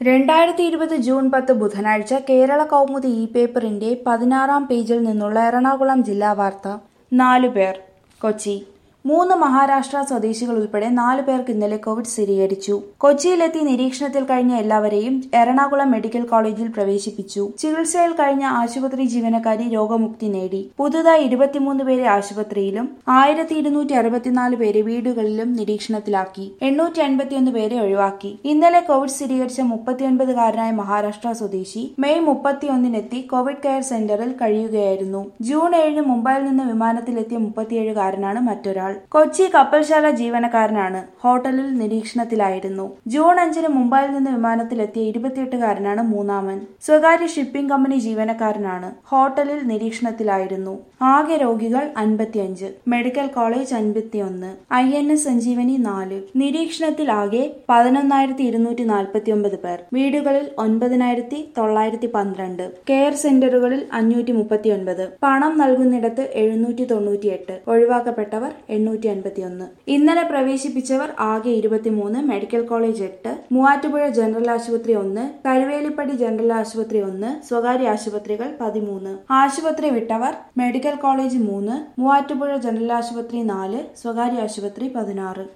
രണ്ടായിരത്തി ഇരുപത് ജൂൺ പത്ത് ബുധനാഴ്ച കേരള കൗമുദി ഇ പേപ്പറിന്റെ പതിനാറാം പേജിൽ നിന്നുള്ള എറണാകുളം ജില്ലാ വാർത്ത നാലുപേർ കൊച്ചി മൂന്ന് മഹാരാഷ്ട്ര സ്വദേശികൾ ഉൾപ്പെടെ നാലു പേർക്ക് ഇന്നലെ കോവിഡ് സ്ഥിരീകരിച്ചു കൊച്ചിയിലെത്തി നിരീക്ഷണത്തിൽ കഴിഞ്ഞ എല്ലാവരെയും എറണാകുളം മെഡിക്കൽ കോളേജിൽ പ്രവേശിപ്പിച്ചു ചികിത്സയിൽ കഴിഞ്ഞ ആശുപത്രി ജീവനക്കാരി രോഗമുക്തി നേടി പുതുതായി ഇരുപത്തിമൂന്ന് പേരെ ആശുപത്രിയിലും ആയിരത്തി ഇരുന്നൂറ്റി അറുപത്തിനാല് പേരെ വീടുകളിലും നിരീക്ഷണത്തിലാക്കി എണ്ണൂറ്റി അൻപത്തിയൊന്ന് പേരെ ഒഴിവാക്കി ഇന്നലെ കോവിഡ് സ്ഥിരീകരിച്ച മുപ്പത്തിയൊൻപതുകാരനായ മഹാരാഷ്ട്ര സ്വദേശി മെയ് മുപ്പത്തിയൊന്നിനെത്തി കോവിഡ് കെയർ സെന്ററിൽ കഴിയുകയായിരുന്നു ജൂൺ ഏഴിന് മുംബൈയിൽ നിന്ന് വിമാനത്തിലെത്തിയ മുപ്പത്തിയേഴുകാരനാണ് മറ്റൊരാൾ കൊച്ചി കപ്പൽശാല ജീവനക്കാരനാണ് ഹോട്ടലിൽ നിരീക്ഷണത്തിലായിരുന്നു ജൂൺ അഞ്ചിന് മുംബൈയിൽ നിന്ന് വിമാനത്തിലെത്തിയ ഇരുപത്തിയെട്ടുകാരനാണ് മൂന്നാമൻ സ്വകാര്യ ഷിപ്പിംഗ് കമ്പനി ജീവനക്കാരനാണ് ഹോട്ടലിൽ നിരീക്ഷണത്തിലായിരുന്നു ആകെ രോഗികൾ അൻപത്തിയഞ്ച് മെഡിക്കൽ കോളേജ് അൻപത്തിയൊന്ന് ഐ എൻ എസ് സഞ്ജീവനി നാല് നിരീക്ഷണത്തിൽ ആകെ പതിനൊന്നായിരത്തി ഇരുന്നൂറ്റി നാൽപ്പത്തി ഒമ്പത് പേർ വീടുകളിൽ ഒൻപതിനായിരത്തി തൊള്ളായിരത്തി പന്ത്രണ്ട് കെയർ സെന്ററുകളിൽ അഞ്ഞൂറ്റി മുപ്പത്തിയൊൻപത് പണം നൽകുന്നിടത്ത് എഴുന്നൂറ്റി തൊണ്ണൂറ്റിയെട്ട് ഒഴിവാക്കപ്പെട്ടവർ എണ്ണൂറ്റി അൻപത്തിയൊന്ന് ഇന്നലെ പ്രവേശിപ്പിച്ചവർ ആകെ ഇരുപത്തിമൂന്ന് മെഡിക്കൽ കോളേജ് എട്ട് മൂവാറ്റുപുഴ ജനറൽ ആശുപത്രി ഒന്ന് കരുവേലിപ്പടി ജനറൽ ആശുപത്രി ഒന്ന് സ്വകാര്യ ആശുപത്രികൾ പതിമൂന്ന് ആശുപത്രി വിട്ടവർ മെഡിക്കൽ കോളേജ് മൂന്ന് മൂവാറ്റുപുഴ ജനറൽ ആശുപത്രി നാല് സ്വകാര്യ ആശുപത്രി പതിനാറ്